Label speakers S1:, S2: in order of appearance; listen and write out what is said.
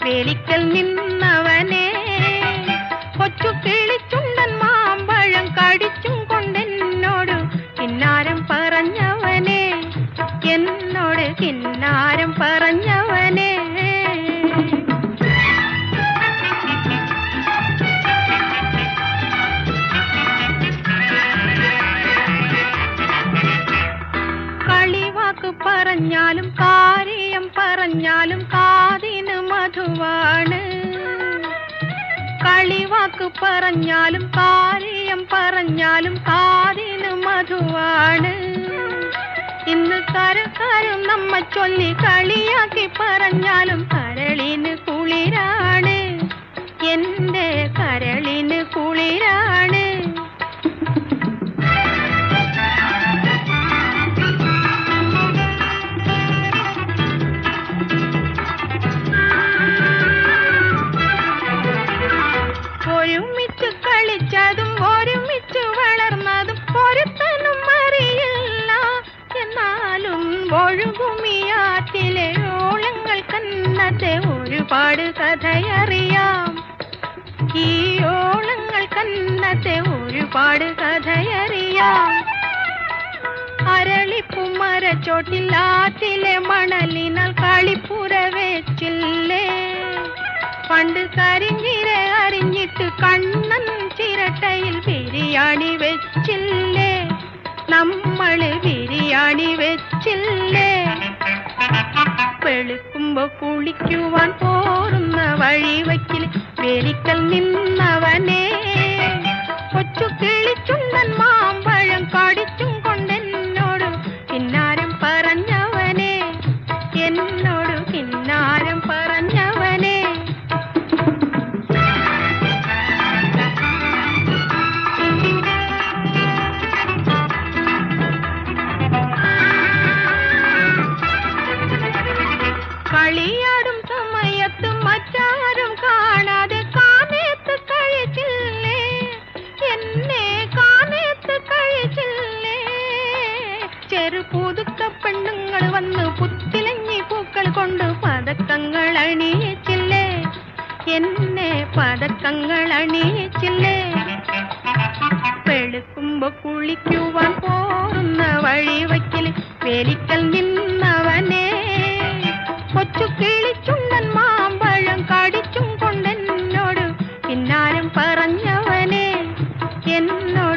S1: വേലിക്കൽ നിന്നവനെ കൊച്ചു കിളിച്ചുണ്ടൻ മാമ്പഴം കടിച്ചും കൊണ്ടെന്നോട് കിന്നാരം പറഞ്ഞവനെ എന്നോട് കിന്നാരം പറഞ്ഞവനെ കളിവാക്ക് പറഞ്ഞാലും കാര്യം പറഞ്ഞാലും കാതിന് മധുവാണ് കളിവാക്ക് പറഞ്ഞാലും കാര്യം പറഞ്ഞാലും കാതിന് മധുവാണ് ഇന്ന് കരക്കാരും നമ്മ ചൊല്ലി കളിയാക്കി പറഞ്ഞാലും കരളിന് കുളിരാണ് എന്റെ കരളിന് കുളിരാണ് ഒരുമിച്ച് കളിച്ചതും ഒരുമിച്ച് വളർന്നതും ഒരുത്തനും അറിയില്ല എന്നാലും ഒഴുകുമിയാറ്റിലെ ഓളങ്ങൾ കന്നത്തെ ഒരുപാട് കഥയറിയാം ഈ ഓളങ്ങൾ കന്നത്തെ ഒരുപാട് കഥയറിയാം അരളിപ്പുമരച്ചോട്ടിൽ ആറ്റിലെ മണലിനാൽ കളിപ്പുര വെച്ചില്ലേ പണ്ട് കരിഞ്ഞിര അറിഞ്ഞിട്ട് കണ്ണൻ ചിരട്ടയിൽ ബിരിയാണി വെച്ചില്ലേ നമ്മള് ബിരിയാണി വെച്ചില്ലേ വെളുക്കുമ്പോ കുളിക്കുവാൻ പോറുന്ന വഴിവയ്ക്കിൽ വേലിക്കൽ നിന്നവനെ കൊച്ചു കിളിച്ചുണ്ടൻ മാമ്പഴം കടിച്ചും കൊണ്ടെന്നോട് കിന്നാരം പറഞ്ഞവനെ എന്നോട് കിന്നാരം പറഞ്ഞവനെ കളിയാടും സമയത്ത് മറ്റാരും കാണാതെ കാമേത്ത് കഴിച്ചില്ലേ എന്നെ കാമേത്ത് കഴിച്ചില്ലേ ചെറുപുതുക്ക പെണ്ണുങ്ങൾ വന്ന് പുത്തിലഞ്ഞി പൂക്കൾ കൊണ്ട് പതക്കങ്ങൾ അണിയിച്ചില്ലേ എന്നെ പതക്കങ്ങൾ അണിയിച്ചില്ലേ വെളുക്കുമ്പോ കുളിക്കുവാൻ പോറുന്ന വഴിവയ്ക്കൽ വേലിക്കൽ നിന്നവനെ കൊച്ചു കിളിച്ചുണ്ടൻ മാമ്പഴം കടിച്ചും കൊണ്ടെന്നോട് പിന്നാരം പറഞ്ഞവനെ എന്നോട്